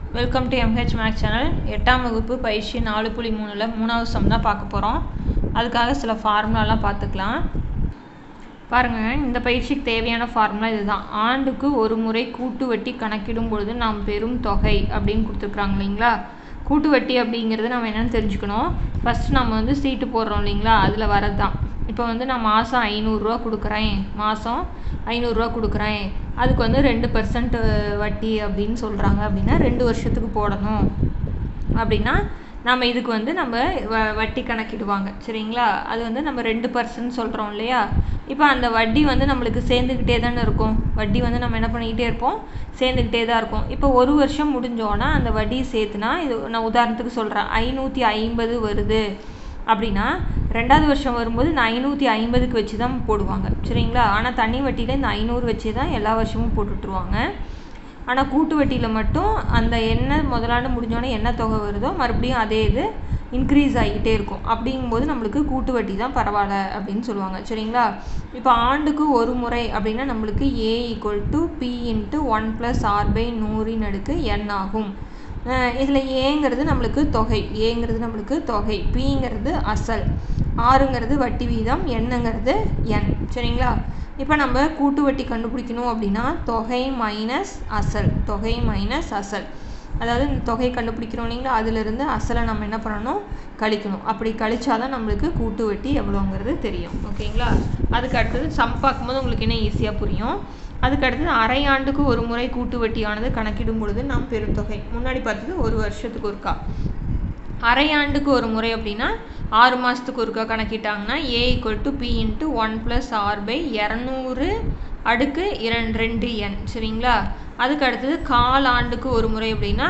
welcome to M H maths channel எட்டாம் வகுப்பு பயிற்சி நாலு புள்ளி மூணில் மூணாவது சம் தான் பார்க்க போகிறோம் அதுக்காக சில ஃபார்முலாலாம் பார்த்துக்கலாம் பாருங்கள் இந்த பயிற்சிக்கு தேவையான ஃபார்முலா இதுதான் ஆண்டுக்கு ஒரு முறை கூட்டு வட்டி கணக்கிடும் பொழுது நாம் பெறும் தொகை அப்படின்னு கொடுத்துருக்குறாங்க இல்லைங்களா கூட்டு வட்டி அப்படிங்கிறது நம்ம என்னென்னு தெரிஞ்சுக்கணும் ஃபஸ்ட்டு நம்ம வந்து சீட்டு போடுறோம் இல்லைங்களா அதில் வரது தான் இப்போ வந்து நான் மாதம் ஐநூறுரூவா கொடுக்குறேன் மாதம் ஐநூறுரூவா கொடுக்குறேன் அதுக்கு வந்து ரெண்டு பர்சன்ட் வட்டி அப்படின்னு சொல்கிறாங்க அப்படின்னா ரெண்டு வருஷத்துக்கு போடணும் அப்படின்னா நம்ம இதுக்கு வந்து நம்ம வ வட்டி கணக்கிடுவாங்க சரிங்களா அது வந்து நம்ம ரெண்டு பர்சன்ட் சொல்கிறோம் இல்லையா இப்போ அந்த வட்டி வந்து நம்மளுக்கு சேர்ந்துக்கிட்டே தானே இருக்கும் வட்டி வந்து நம்ம என்ன பண்ணிக்கிட்டே இருப்போம் சேர்ந்துக்கிட்டே தான் இருக்கும் இப்போ ஒரு வருஷம் முடிஞ்சோன்னா அந்த வட்டி சேர்த்துனா இது நான் உதாரணத்துக்கு சொல்கிறேன் ஐநூற்றி ஐம்பது வருது அப்படின்னா ரெண்டாவது வருஷம் வரும்போது இந்த ஐநூற்றி ஐம்பதுக்கு வச்சு தான் போடுவாங்க சரிங்களா ஆனால் தண்ணி வட்டியில் இந்த ஐநூறு வச்சு தான் எல்லா வருஷமும் போட்டுட்ருவாங்க ஆனால் கூட்டு வட்டியில் மட்டும் அந்த என்ன முதலாண்டு முடிஞ்சோடனே என்ன தொகை வருதோ மறுபடியும் அதே இது இன்க்ரீஸ் ஆகிக்கிட்டே இருக்கும் அப்படிங்கும்போது நம்மளுக்கு கூட்டு வட்டி தான் பரவாயில்ல அப்படின்னு சொல்லுவாங்க சரிங்களா இப்போ ஆண்டுக்கு ஒரு முறை அப்படின்னா நம்மளுக்கு A equal to P into one plus R by நூறின் அடுக்கு என் ஆகும் இதில் ஏங்கிறது நம்மளுக்கு தொகை ஏங்கிறது நம்மளுக்கு தொகை பிங்கிறது அசல் ஆறுங்கிறது வட்டி வீதம் எண்ணுங்கிறது எண் சரிங்களா இப்போ நம்ம கூட்டு வட்டி கண்டுபிடிக்கணும் அப்படின்னா தொகை மைனஸ் அசல் தொகை மைனஸ் அசல் அதாவது இந்த தொகை கண்டுபிடிக்கிறோம் இல்லைங்களா அதிலிருந்து அசலை நம்ம என்ன பண்ணணும் கழிக்கணும் அப்படி கழிச்சாதான் நம்மளுக்கு கூட்டு வட்டி எவ்வளோங்கிறது தெரியும் ஓகேங்களா அதுக்கு அடுத்தது சம் பார்க்கும்போது உங்களுக்கு என்ன ஈஸியாக புரியும் அதுக்கு அடுத்தது அரை ஆண்டுக்கு ஒரு முறை கூட்டு வட்டியானது கணக்கிடும் பொழுது நாம் பெரும் தொகை முன்னாடி பார்த்தது ஒரு வருஷத்துக்கு ஒருக்கா அரை ஆண்டுக்கு ஒரு முறை அப்படின்னா ஆறு மாதத்துக்கு ஒருக்கா கணக்கிட்டாங்கன்னா A equal to P into one plus R by இரநூறு அடுக்கு இரண்டு ரெண்டு என் சரிங்களா அதுக்கு அடுத்தது கால் ஆண்டுக்கு ஒரு முறை அப்படின்னா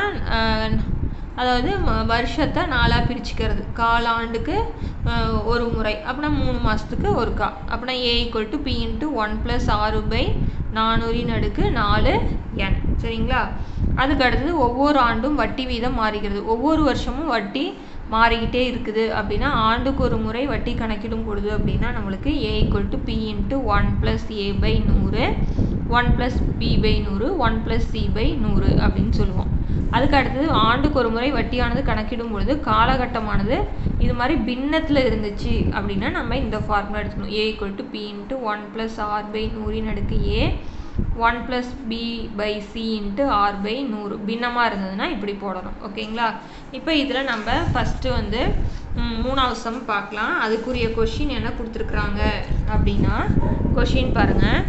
அதாவது வருஷத்தை நாலாக பிரிச்சுக்கிறது கால் ஆண்டுக்கு ஒரு முறை அப்படின்னா மூணு மாதத்துக்கு ஒருக்கா அப்படின்னா A equal to P into one plus ஆறு பை நானூறின் அடுக்கு நாலு என் சரிங்களா அதுக்கு அடுத்தது ஒவ்வொரு ஆண்டும் வட்டி வீதம் மாறுகிறது ஒவ்வொரு வருஷமும் வட்டி மாறிக்கிட்டே இருக்குது அப்படின்னா ஆண்டுக்கு ஒரு முறை வட்டி கணக்கிடும் பொழுது அப்படின்னா நம்மளுக்கு A equal to P into one plus A by நூறு ஒன் ப்ளஸ் பி பை நூறு ஒன் ப்ளஸ் சி பை நூறு அப்படின்னு சொல்லுவோம் அதுக்கு அடுத்தது ஆண்டுக்கு ஒரு முறை வட்டியானது கணக்கிடும் பொழுது காலகட்டமானது இது மாதிரி பின்னத்தில் இருந்துச்சு அப்படின்னா நம்ம இந்த ஃபார்முலா எடுத்துக்கணும் A equal to P into one plus R by நூறின் அடுக்கு A one plus B by C into R by நூறு பின்னமாக இருந்ததுன்னா இப்படி போடணும் ஓகேங்களா இப்போ இதில் நம்ம ஃபஸ்ட்டு வந்து மூணாவது சம் பார்க்கலாம் அதுக்குரிய கொஷின் என்ன கொடுத்துருக்குறாங்க அப்படின்னா கொஷின் பாருங்கள்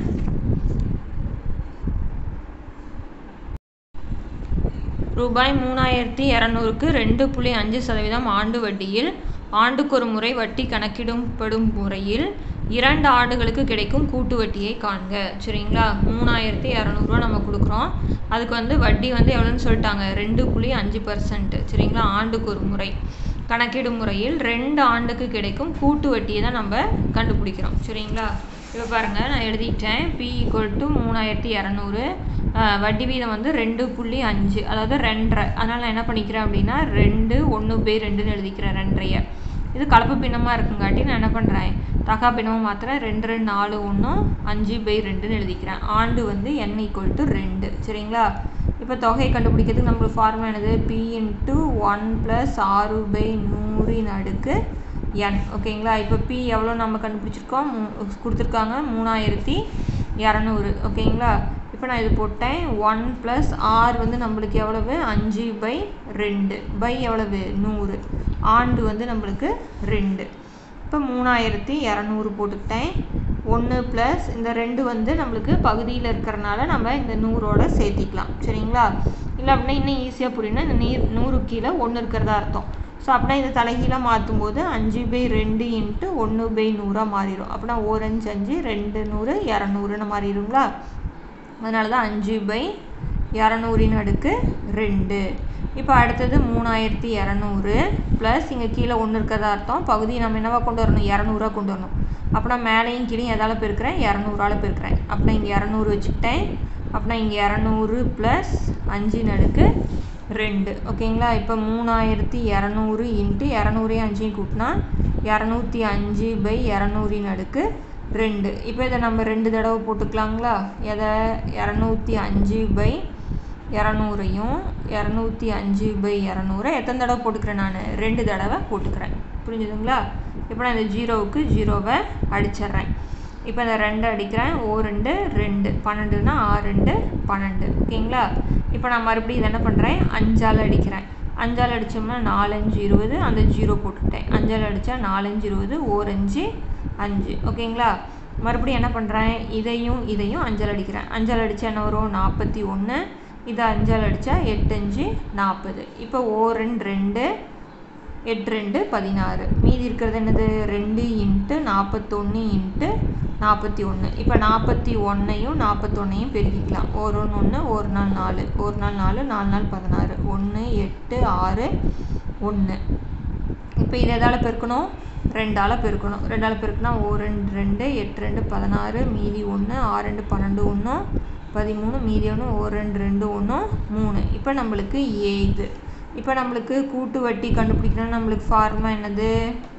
ரூபாய் மூணாயிரத்தி இரநூறுக்கு ரெண்டு புள்ளி அஞ்சு சதவீதம் ஆண்டு வட்டியில் ஆண்டுக்கு ஒரு முறை வட்டி கணக்கிடப்படும் முறையில் இரண்டு ஆண்டுகளுக்கு கிடைக்கும் கூட்டு வட்டியை காண்க சரிங்களா மூணாயிரத்தி இரநூறுவா நம்ம கொடுக்குறோம் அதுக்கு வந்து வட்டி வந்து எவ்வளோன்னு சொல்லிட்டாங்க ரெண்டு புள்ளி அஞ்சு பர்சன்ட் சரிங்களா ஆண்டுக்கு ஒரு முறை கணக்கிடும் முறையில் ரெண்டு ஆண்டுக்கு கிடைக்கும் கூட்டு வட்டியை தான் நம்ம கண்டுபிடிக்கிறோம் சரிங்களா இப்போ பாருங்கள் நான் எழுதிட்டேன் பி ஈக்குவல் டு மூணாயிரத்தி இரநூறு வட்டி வீதம் வந்து ரெண்டு புள்ளி அஞ்சு அதாவது ரெண்டரை அதனால் நான் என்ன பண்ணிக்கிறேன் அப்படின்னா ரெண்டு ஒன்று பை ரெண்டுன்னு எழுதிக்கிறேன் ரெண்டரைய இது கலப்பு பின்னமாக இருக்குங்காட்டி நான் என்ன பண்ணுறேன் தகா பின்னமாக மாத்திரம் ரெண்டு ரெண்டு நாலு ஒன்று அஞ்சு பை ரெண்டுன்னு எழுதிக்கிறேன் ஆண்டு வந்து என் ஈக்குவல் டு ரெண்டு சரிங்களா இப்போ தொகையை கண்டுபிடிக்கிறதுக்கு நம்மளுக்கு ஃபார்முலா என்னது பி இன்ட்டு ஒன் ப்ளஸ் ஆறு பை நூறின் அடுக்கு என் ஓகேங்களா இப்போ பி எவ்வளோ நம்ம கண்டுபிடிச்சிருக்கோம் கொடுத்துருக்காங்க மூணாயிரத்தி இரநூறு ஓகேங்களா இப்போ நான் இது போட்டேன் ஒன் ப்ளஸ் ஆர் வந்து நம்மளுக்கு எவ்வளவு அஞ்சு பை ரெண்டு பை எவ்வளவு நூறு ஆண்டு வந்து நம்மளுக்கு ரெண்டு இப்போ மூணாயிரத்தி இரநூறு போட்டுக்கிட்டேன் ஒன்று ப்ளஸ் இந்த ரெண்டு வந்து நம்மளுக்கு பகுதியில் இருக்கிறனால நம்ம இந்த நூறோட சேர்த்திக்கலாம் சரிங்களா இல்லை அப்படின்னா இன்னும் ஈஸியாக புரியணும் இந்த நீர் நூறு கீழே ஒன்று இருக்கிறதா அர்த்தம் ஸோ அப்படின்னா இதை தலைகீழாக மாற்றும் போது அஞ்சு பை ரெண்டு இன்ட்டு ஒன்று பை நூறாக மாறிடும் அப்படின்னா ஓரஞ்சு அஞ்சு ரெண்டு நூறு இரநூறுன்னு மாறிடுங்களா அதனால தான் அஞ்சு பை இரநூறின் அடுக்கு ரெண்டு இப்போ அடுத்தது மூணாயிரத்தி இரநூறு ப்ளஸ் இங்கே கீழே ஒன்று இருக்கிறதா அர்த்தம் பகுதியை நம்ம என்னவா கொண்டு வரணும் இரநூறுவா கொண்டு வரணும் அப்படின்னா மேலேயும் கீழே எதால் பெருக்கிறேன் இரநூறால் பெருக்கிறேன் அப்படின்னா இங்கே இரநூறு வச்சுக்கிட்டேன் அப்படின்னா இங்கே இரநூறு ப்ளஸ் அஞ்சின் அடுக்கு ரெண்டு ஓகேங்களா இப்போ மூணாயிரத்தி இரநூறு இன்ட்டு இரநூறையும் அஞ்சையும் கூட்டினா இரநூத்தி அஞ்சு பை இரநூறின் அடுக்கு ரெண்டு இப்போ இதை நம்ம ரெண்டு தடவை போட்டுக்கலாங்களா எதை இரநூத்தி அஞ்சு பை இரநூறையும் இரநூத்தி அஞ்சு பை இரநூறை எத்தனை தடவை போட்டுக்கிறேன் நான் ரெண்டு தடவை போட்டுக்கிறேன் புரிஞ்சுதுங்களா இப்போ நான் இந்த ஜீரோவுக்கு ஜீரோவை அடிச்சிட்றேன் இப்போ இந்த ரெண்டு அடிக்கிறேன் ஓ ரெண்டு ரெண்டு பன்னெண்டுனா ஆறு ரெண்டு பன்னெண்டு ஓகேங்களா இப்போ நான் மறுபடியும் இதை என்ன பண்ணுறேன் அஞ்சால் அடிக்கிறேன் அஞ்சால் அடித்தோம்னா நாலஞ்சு இருபது அந்த ஜீரோ போட்டுக்கிட்டேன் அஞ்சால் அடித்தா நாலஞ்சு இருபது ஓரஞ்சு அஞ்சு ஓகேங்களா மறுபடியும் என்ன பண்ணுறேன் இதையும் இதையும் அஞ்சால் அடிக்கிறேன் அஞ்சால் அடித்தா என்ன வரும் நாற்பத்தி ஒன்று இதை அஞ்சால் அடித்தா எட்டஞ்சு நாற்பது இப்போ ஓ ரெண்டு ரெண்டு எட்டு ரெண்டு பதினாறு மீதி இருக்கிறது என்னது ரெண்டு இன்ட்டு நாற்பத்தொன்று இன்ட்டு நாற்பத்தி ஒன்று இப்போ நாற்பத்தி ஒன்றையும் நாற்பத்தொன்னையும் பெருக்கிக்கலாம் ஒரு ஒன்று ஒன்று ஒரு நாள் நாலு ஒரு நாள் நாலு நாலு நாள் பதினாறு ஒன்று எட்டு ஆறு ஒன்று இப்போ இதை எதால் பெருக்கணும் ரெண்டால் பெருக்கணும் ரெண்டால் பெருக்குனா ஓ ரெண்டு ரெண்டு எட்டு ரெண்டு பதினாறு மீதி ஒன்று ஆறு ரெண்டு பன்னெண்டு ஒன்று பதிமூணு மீதி ஒன்று ஓ ரெண்டு ரெண்டு ஒன்று மூணு இப்போ நம்மளுக்கு ஏ இது இப்போ நம்மளுக்கு கூட்டு வட்டி கண்டுபிடிக்கணும் நம்மளுக்கு ஃபார்முலா என்னது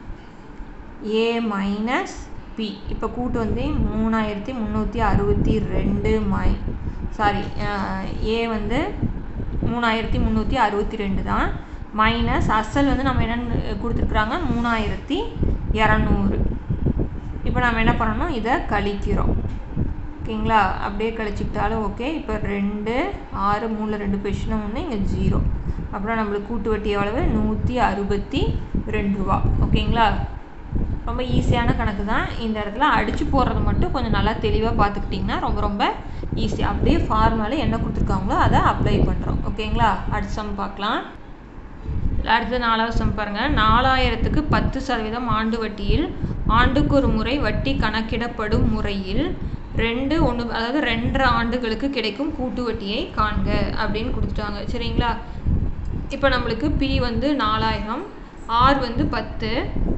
ஏ மைனஸ் பி இப்போ கூட்டு வந்து மூணாயிரத்தி முந்நூற்றி அறுபத்தி ரெண்டு மை சாரி ஏ வந்து மூணாயிரத்தி முந்நூற்றி அறுபத்தி ரெண்டு தான் மைனஸ் அசல் வந்து நம்ம என்னென்னு கொடுத்துருக்குறாங்க மூணாயிரத்தி இரநூறு இப்போ நம்ம என்ன பண்ணணும் இதை கழிக்கிறோம் ஓகேங்களா அப்படியே கழிச்சுக்கிட்டாலும் ஓகே இப்போ ரெண்டு ஆறு மூணில் ரெண்டு போயிடுச்சுன்னா ஒன்று இங்கே ஜீரோ அப்புறம் நம்மளுக்கு கூட்டு வட்டி எவ்வளவு நூற்றி அறுபத்தி ரெண்டு ரூபா ஓகேங்களா ரொம்ப ஈஸியான கணக்கு தான் இந்த இடத்துல அடித்து போடுறது மட்டும் கொஞ்சம் நல்லா தெளிவாக பார்த்துக்கிட்டிங்கன்னா ரொம்ப ரொம்ப ஈஸி அப்படியே ஃபார்முலாவில் என்ன கொடுத்துருக்காங்களோ அதை அப்ளை பண்ணுறோம் ஓகேங்களா அடுத்த சம் பார்க்கலாம் அடுத்து நாலாவது சம் பாருங்கள் நாலாயிரத்துக்கு பத்து சதவீதம் ஆண்டு வட்டியில் ஆண்டுக்கு ஒரு முறை வட்டி கணக்கிடப்படும் முறையில் ரெண்டு ஒன்று அதாவது ரெண்டரை ஆண்டுகளுக்கு கிடைக்கும் கூட்டு வட்டியை காண்க அப்படின்னு கொடுத்துட்டாங்க சரிங்களா இப்போ நம்மளுக்கு பி வந்து நாலாயிரம் ஆர் வந்து பத்து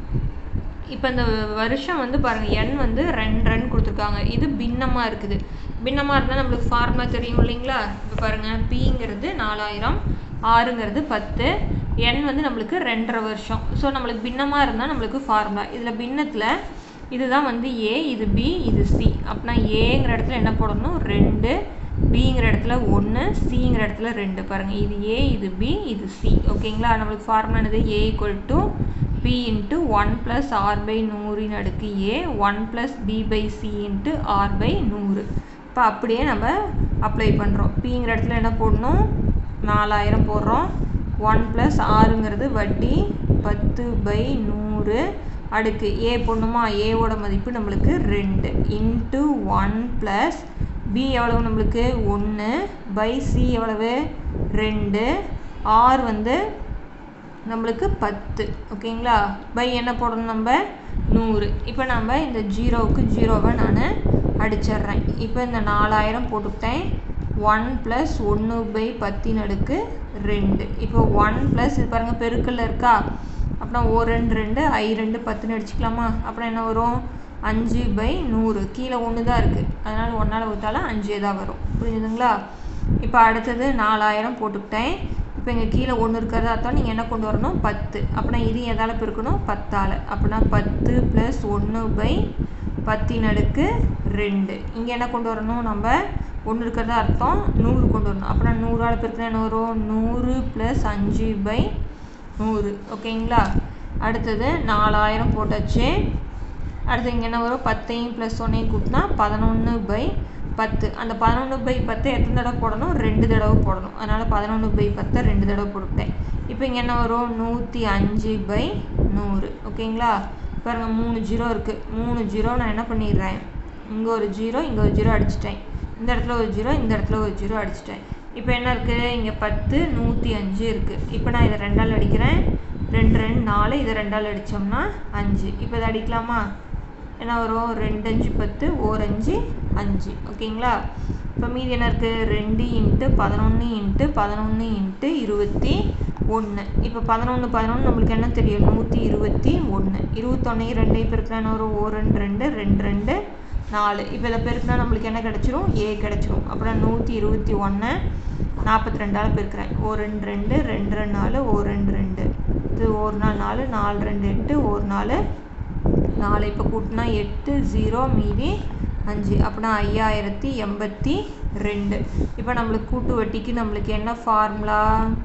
இப்போ இந்த வருஷம் வந்து பாருங்கள் எண் வந்து ரெண்டு ரன் கொடுத்துருக்காங்க இது பின்னமாக இருக்குது பின்னமாக இருந்தால் நம்மளுக்கு ஃபார்முலா தெரியும் இல்லைங்களா இப்போ பாருங்கள் பிங்கிறது நாலாயிரம் ஆறுங்கிறது பத்து எண் வந்து நம்மளுக்கு ரெண்டரை வருஷம் ஸோ நம்மளுக்கு பின்னமாக இருந்தால் நம்மளுக்கு ஃபார்முலா இதில் பின்னத்தில் இதுதான் வந்து ஏ இது பி இது சி அப்படின்னா ஏங்கிற இடத்துல என்ன போடணும் ரெண்டு பிங்கிற இடத்துல ஒன்று சிங்கிற இடத்துல ரெண்டு பாருங்கள் இது ஏ இது பி இது சி ஓகேங்களா நம்மளுக்கு ஃபார்முலா என்னது A equal to P into one plus R by நூறின் அடுக்கு A one plus B by C into R by நூறு இப்போ அப்படியே நம்ம அப்ளை பண்ணுறோம் பிங்கிற இடத்துல என்ன போடணும் நாலாயிரம் போடுறோம் ஒன் ப்ளஸ் ஆறுங்கிறது வட்டி பத்து பை நூறு அடுக்கு ஏ போடணுமா ஏவோட மதிப்பு நம்மளுக்கு ரெண்டு இன்ட்டு ஒன் ப்ளஸ் பி எவ்வளவு நம்மளுக்கு ஒன்று பை சி எவ்வளவு ரெண்டு ஆர் வந்து நம்மளுக்கு பத்து ஓகேங்களா பை என்ன போடணும் நம்ம நூறு இப்போ நம்ம இந்த ஜீரோவுக்கு ஜீரோவை நான் அடிச்சிட்றேன் இப்போ இந்த நாலாயிரம் போட்டுக்கிட்டேன் ஒன் ப்ளஸ் ஒன்று பை பத்தின் அடுக்கு ரெண்டு இப்போ ஒன் ப்ளஸ் இது பாருங்கள் பெருக்கல்ல இருக்கா அப்புறம் ஓ ரெண்டு ரெண்டு ஐ ரெண்டு பத்துன்னு அடிச்சுக்கலாமா அப்புறம் என்ன வரும் அஞ்சு பை நூறு கீழே ஒன்று தான் இருக்குது அதனால் ஒன்றால் விட்டாலும் அஞ்சே தான் வரும் புரிஞ்சுதுங்களா இப்போ அடுத்தது நாலாயிரம் போட்டுக்கிட்டேன் இப்போ இங்கே கீழே ஒன்று இருக்கிறதா அர்த்தம் நீங்கள் என்ன கொண்டு வரணும் பத்து அப்படின்னா இது எதால் பெருக்கணும் பத்தால் அப்படின்னா பத்து ப்ளஸ் ஒன்று பை பத்தின் அடுக்கு ரெண்டு இங்கே என்ன கொண்டு வரணும் நம்ம ஒன்று இருக்கிறதா அர்த்தம் நூறு கொண்டு வரணும் அப்படின்னா நூறால் பெருக்கினா என்ன வரும் நூறு ப்ளஸ் அஞ்சு பை நூறு ஓகேங்களா அடுத்தது நாலாயிரம் போட்டாச்சு அடுத்து இங்கே என்ன வரும் பத்தையும் ப்ளஸ் ஒன்றையும் கூட்டினா பதினொன்று பை பத்து அந்த பதினொன்று பை பத்து எத்தனை தடவை போடணும் ரெண்டு தடவை போடணும் அதனால் பதினொன்று பை பத்தை ரெண்டு தடவை போட்டுவிட்டேன் இப்போ இங்கே என்ன வரும் நூற்றி அஞ்சு பை நூறு ஓகேங்களா பாருங்க மூணு ஜீரோ இருக்குது மூணு ஜீரோ நான் என்ன பண்ணிடுறேன் இங்கே ஒரு ஜீரோ இங்கே ஒரு ஜீரோ அடிச்சிட்டேன் இந்த இடத்துல ஒரு ஜீரோ இந்த இடத்துல ஒரு ஜீரோ அடிச்சிட்டேன் இப்போ என்ன இருக்குது இங்கே பத்து நூற்றி அஞ்சு இருக்குது இப்போ நான் இதை ரெண்டால் அடிக்கிறேன் ரெண்டு ரெண்டு நாலு இதை ரெண்டால் அடித்தோம்னா அஞ்சு இப்போ இதை அடிக்கலாமா என்ன வரும் ரெண்டு அஞ்சு பத்து ஓரஞ்சு அஞ்சு ஓகேங்களா இப்போ மீதி என்ன இருக்குது ரெண்டு இன்ட்டு பதினொன்று இன்ட்டு பதினொன்று இன்ட்டு இருபத்தி ஒன்று இப்போ பதினொன்று பதினொன்று நம்மளுக்கு என்ன தெரியும் நூற்றி இருபத்தி ஒன்று இருபத்தொன்னையும் ரெண்டையும் பெருக்கினா என்ன வரும் ஓ ரெண்டு ரெண்டு ரெண்டு ரெண்டு நாலு இப்போ இதை பெருக்கினா நம்மளுக்கு என்ன கிடச்சிரும் ஏ கிடச்சிரும் அப்புறம் நூற்றி இருபத்தி ஒன்று நாற்பத்தி ரெண்டால் பெருக்கிறேன் ஓ ரெண்டு ரெண்டு ரெண்டு ரெண்டு நாலு ஓ ரெண்டு ரெண்டு இது ஒரு நாள் நாலு நாலு ரெண்டு எட்டு ஒரு நாலு நாலு இப்போ கூட்டினா எட்டு ஜீரோ மீதி அஞ்சு அப்படின்னா ஐயாயிரத்தி எண்பத்தி ரெண்டு இப்போ நம்மளுக்கு கூட்டு வட்டிக்கு நம்மளுக்கு என்ன ஃபார்முலா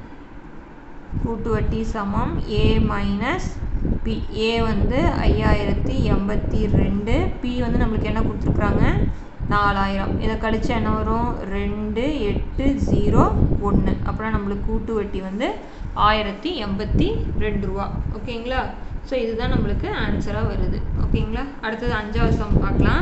கூட்டு வட்டி சமம் ஏ மைனஸ் பி ஏ வந்து ஐயாயிரத்தி எண்பத்தி ரெண்டு பி வந்து நம்மளுக்கு என்ன கொடுத்துருக்குறாங்க நாலாயிரம் இதை கழிச்சா என்ன வரும் ரெண்டு எட்டு ஜீரோ ஒன்று அப்புறம் நம்மளுக்கு கூட்டு வட்டி வந்து ஆயிரத்தி எண்பத்தி ரெண்டு ரூபா ஓகேங்களா ஸோ இதுதான் நம்மளுக்கு ஆன்சராக வருது ஓகேங்களா அடுத்தது அஞ்சாவது சம் பார்க்கலாம்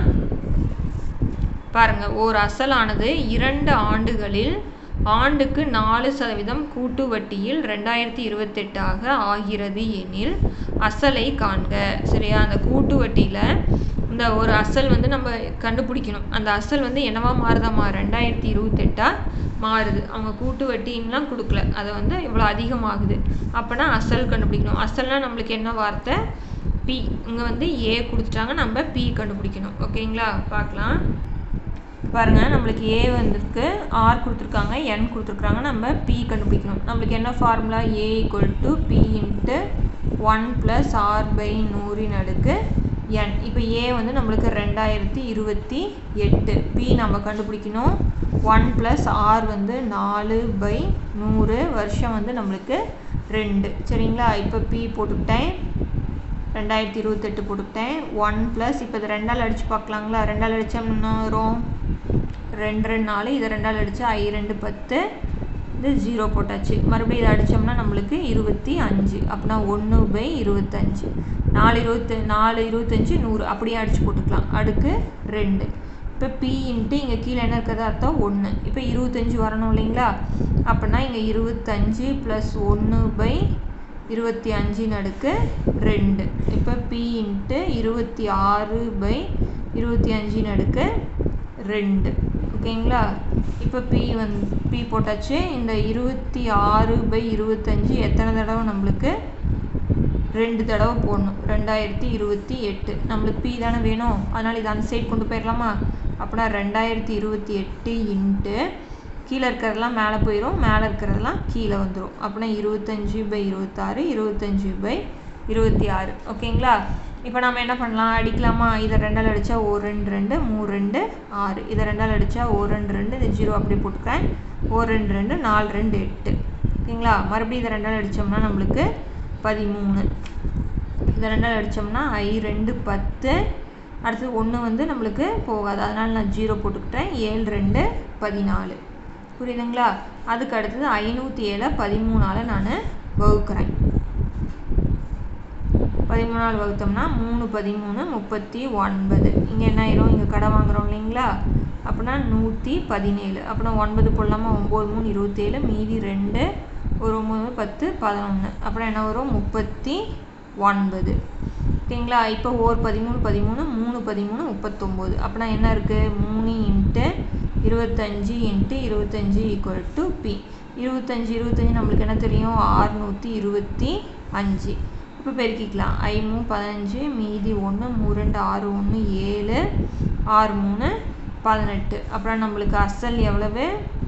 பாருங்க ஓர் அசலானது இரண்டு ஆண்டுகளில் ஆண்டுக்கு நாலு சதவீதம் கூட்டு வட்டியில் ரெண்டாயிரத்தி இருபத்தெட்டாக ஆகிறது எனில் அசலை காண்க சரியா அந்த கூட்டு வட்டியில் இந்த ஒரு அசல் வந்து நம்ம கண்டுபிடிக்கணும் அந்த அசல் வந்து என்னவா மாறுதாமா ரெண்டாயிரத்தி இருபத்தெட்டா மாறுது அவங்க கூட்டு வட்டின்லாம் கொடுக்கல அது வந்து இவ்வளோ அதிகமாகுது அப்போனா அசல் கண்டுபிடிக்கணும் அசல்னா நம்மளுக்கு என்ன வார்த்தை பி இங்கே வந்து ஏ கொடுத்துட்டாங்க நம்ம பி கண்டுபிடிக்கணும் ஓகேங்களா பார்க்கலாம் பாருங்க நம்மளுக்கு ஏ வந்திருக்கு ஆர் கொடுத்துருக்காங்க என் கொடுத்துருக்காங்க நம்ம பி கண்டுபிடிக்கணும் நம்மளுக்கு என்ன formula A equal to P into one plus R by நூறின் அடுக்கு என் இப்போ ஏ வந்து நம்மளுக்கு ரெண்டாயிரத்தி இருபத்தி எட்டு பி நம்ம கண்டுபிடிக்கணும் ஒன் ப்ளஸ் ஆர் வந்து நாலு பை நூறு வருஷம் வந்து நம்மளுக்கு ரெண்டு சரிங்களா இப்போ பி போட்டுக்கிட்டேன் ரெண்டாயிரத்தி இருபத்தெட்டு போட்டுக்கிட்டேன் ஒன் ப்ளஸ் இப்போ இது ரெண்டால் அடித்து பார்க்கலாங்களா ரெண்டால் அடித்தா என்ன வரும் ரெண்டு ரெண்டு நாலு இதை ரெண்டால் அடித்தா ஐ ரெண்டு பத்து இது ஜீரோ போட்டாச்சு மறுபடியும் இதை அடித்தோம்னா நம்மளுக்கு இருபத்தி அஞ்சு அப்படின்னா ஒன்று பை இருபத்தஞ்சு நாலு இருபத்தி நாலு இருபத்தஞ்சி நூறு அப்படியே அடித்து போட்டுக்கலாம் அடுக்கு ரெண்டு இப்போ பி இன்ட்டு இங்கே கீழே என்ன இருக்கிறதா அர்த்தம் ஒன்று இப்போ இருபத்தஞ்சி வரணும் இல்லைங்களா அப்படின்னா இங்கே இருபத்தஞ்சி ப்ளஸ் ஒன்று பை இருபத்தி அஞ்சு நடுக்கு ரெண்டு இப்போ பி இன்ட்டு இருபத்தி ஆறு பை இருபத்தி அஞ்சு நடுக்கு ரெண்டு ஓகேங்களா இப்போ பி வந் பி போட்டாச்சு இந்த இருபத்தி ஆறு பை இருபத்தஞ்சி எத்தனை தடவை நம்மளுக்கு ரெண்டு தடவை போடணும் ரெண்டாயிரத்தி இருபத்தி எட்டு நம்மளுக்கு பி தானே வேணும் அதனால் இதை அந்த சைடு கொண்டு போயிடலாமா அப்படின்னா ரெண்டாயிரத்தி இருபத்தி எட்டு இன்ட்டு கீழே இருக்கிறதெல்லாம் மேலே போயிடும் மேலே இருக்கிறதெல்லாம் கீழே வந்துடும் அப்படின்னா இருபத்தஞ்சி பை இருபத்தாறு இருபத்தஞ்சி பை இருபத்தி ஆறு ஓகேங்களா இப்போ நம்ம என்ன பண்ணலாம் அடிக்கலாமா இதை ரெண்டால் அடித்தா ஓ ரெண்டு ரெண்டு மூணு ரெண்டு ஆறு இதை ரெண்டால் அடித்தா ஓ ரெண்டு ரெண்டு இந்த ஜீரோ அப்படியே போட்டுக்கிறேன் ஓ ரெண்டு ரெண்டு நாலு ரெண்டு எட்டு ஓகேங்களா மறுபடியும் இதை ரெண்டால் அடித்தோம்னா நம்மளுக்கு பதிமூணு இதை ரெண்டால் அடித்தோம்னா ஐ ரெண்டு பத்து அடுத்து ஒன்று வந்து நம்மளுக்கு போகாது அதனால் நான் ஜீரோ போட்டுக்கிட்டேன் ஏழு ரெண்டு பதினாலு புரியுதுங்களா அதுக்கு அடுத்தது ஐநூற்றி ஏழை பதிமூணால் நான் வகுக்கிறேன் பதிமூணால் வகுத்தோம்னா மூணு பதிமூணு முப்பத்தி ஒன்பது இங்கே என்ன ஆயிரும் இங்கே கடை வாங்குறோம் இல்லைங்களா அப்படின்னா நூற்றி பதினேழு அப்படின்னா ஒன்பது போடலாமா ஒம்பது மூணு இருபத்தேழு மீதி ரெண்டு ஒரு ஒம்பது பத்து பதினொன்று அப்புறம் என்ன வரும் முப்பத்தி ஒன்பது ஓகேங்களா இப்போ ஓர் பதிமூணு பதிமூணு மூணு பதிமூணு முப்பத்தொம்போது அப்படின்னா என்ன இருக்குது மூணு இன்ட்டு இருபத்தஞ்சி இன்ட்டு இருபத்தஞ்சி ஈக்குவல் டு பி இருபத்தஞ்சி இருபத்தஞ்சி நம்மளுக்கு என்ன தெரியும் ஆறுநூற்றி இருபத்தி அஞ்சு இப்போ பெருக்கிக்கலாம் ஐ மூணு பதினஞ்சு மீதி ஒன்று மூணு ரெண்டு ஆறு ஒன்று ஏழு ஆறு மூணு பதினெட்டு அப்புறம் நம்மளுக்கு அசல் எவ்வளவு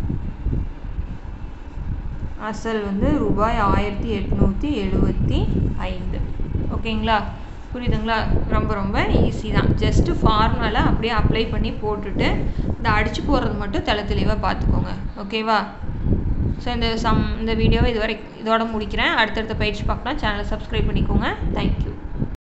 அசல் வந்து ரூபாய் ஆயிரத்தி எட்நூற்றி எழுபத்தி ஐந்து ஓகேங்களா புரியுதுங்களா ரொம்ப ரொம்ப ஈஸி தான் ஜஸ்ட்டு ஃபார்முலா அப்படியே அப்ளை பண்ணி போட்டுட்டு இந்த அடித்து போடுறது மட்டும் தெளி தெளிவாக பார்த்துக்கோங்க ஓகேவா ஸோ இந்த சம் இந்த வீடியோவை இதுவரை இதோட முடிக்கிறேன் அடுத்தடுத்த பயிற்சி பார்க்கலாம் சேனலை சப்ஸ்கிரைப் பண்ணிக்கோங்க தேங்க்யூ